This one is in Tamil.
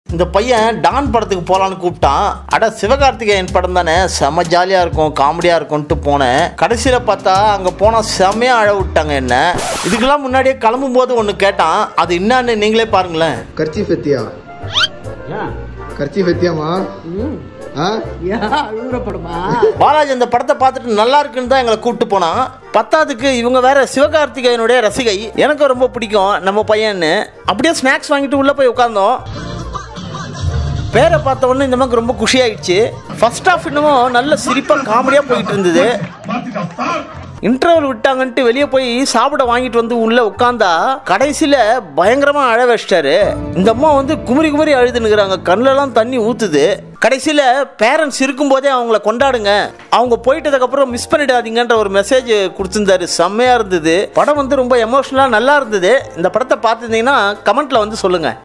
இந்த பையன் டான் படத்துக்கு போலான்னு கூப்பிட்டான் அட சிவகார்த்திகேயன் படம் தானே செம ஜாலியா இருக்கும் காமெடியா இருக்கும்ட்டு போனேன் கடைசியில பார்த்தா அங்க போனா செமையா அழ விட்டாங்க என்ன இதுக்கெல்லாம் முன்னாடியே கிளம்பும் போது ஒன்னு கேட்டான் அது என்னன்னு நீங்களே பாருங்களேன் கர்ச்சீஃப் எத்தியா கர்ச்சீஃப் எத்தியாமா ஆ பாலாஜி அந்த படத்தை பார்த்துட்டு நல்லா இருக்குன்னு தான் எங்களை கூப்பிட்டு போனான் பத்தாவதுக்கு இவங்க வேற சிவகார்த்திகேயனுடைய ரசிகை எனக்கு ரொம்ப பிடிக்கும் நம்ம பையன்னு அப்படியே ஸ்நாக்ஸ் வாங்கிட்டு உள்ள போய் உட்காந்தோம் பேரை பார்த்த உடனே இந்த மாதிரி ரொம்ப குஷி ஆயிடுச்சு ஃபர்ஸ்ட் ஹாஃப் இன்னமும் நல்ல சிரிப்பாக காமெடியாக போயிட்டு இருந்தது இன்டர்வல் விட்டாங்கன்ட்டு வெளியே போய் சாப்பிட வாங்கிட்டு வந்து உள்ள உட்காந்தா கடைசியில பயங்கரமா அழ வச்சிட்டாரு இந்த அம்மா வந்து குமரி குமரி அழுதுனுக்குறாங்க கண்ணுலலாம் தண்ணி ஊத்துது கடைசியில பேரண்ட்ஸ் இருக்கும்போதே அவங்கள கொண்டாடுங்க அவங்க போயிட்டதுக்கு அப்புறம் மிஸ் பண்ணிடாதீங்கன்ற ஒரு மெசேஜ் கொடுத்திருந்தாரு செம்மையா இருந்தது படம் வந்து ரொம்ப எமோஷனலா நல்லா இருந்தது இந்த படத்தை பார்த்துருந்தீங்கன்னா கமெண்ட்ல வந்து சொல்லுங்க